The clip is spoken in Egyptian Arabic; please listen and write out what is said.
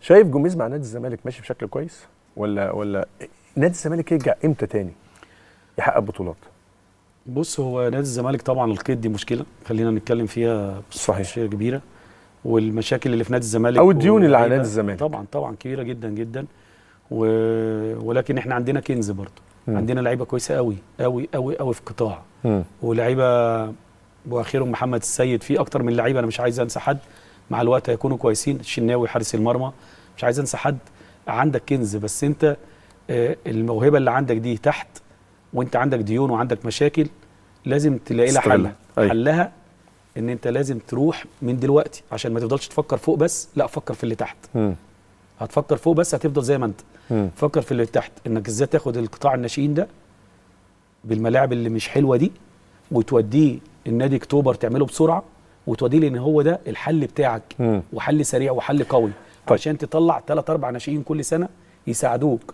شايف جوميز مع نادي الزمالك ماشي بشكل كويس ولا ولا نادي الزمالك يرجع امتى تاني يحقق بطولات بص هو نادي الزمالك طبعا القيد دي مشكله خلينا نتكلم فيها صحيح. بشيء كبيره والمشاكل اللي في نادي الزمالك أو الديون اللي على واللعيبة نادي الزمالك. طبعا طبعا كبيره جدا جدا و... ولكن احنا عندنا كنز برضه مم. عندنا لعيبه كويسه قوي قوي قوي قوي في القطاع مم. ولعيبه واخرهم محمد السيد في اكتر من لعيبه انا مش عايز انسى حد مع الوقت هيكونوا كويسين الشناوي حارس المرمى مش عايز انسى حد عندك كنز بس انت آه، الموهبه اللي عندك دي تحت وانت عندك ديون وعندك مشاكل لازم تلاقي لها حل تستغلها. أيوة. حلها ان انت لازم تروح من دلوقتي عشان ما تفضلش تفكر فوق بس لا فكر في اللي تحت مم. هتفكر فوق بس هتفضل زي ما انت مم. فكر في اللي تحت انك ازاي تاخد القطاع الناشئين ده بالملاعب اللي مش حلوه دي وتوديه النادي اكتوبر تعمله بسرعه وتوديه لان هو ده الحل بتاعك مم. وحل سريع وحل قوي طيب. عشان تطلع ثلاث اربع ناشئين كل سنه يساعدوك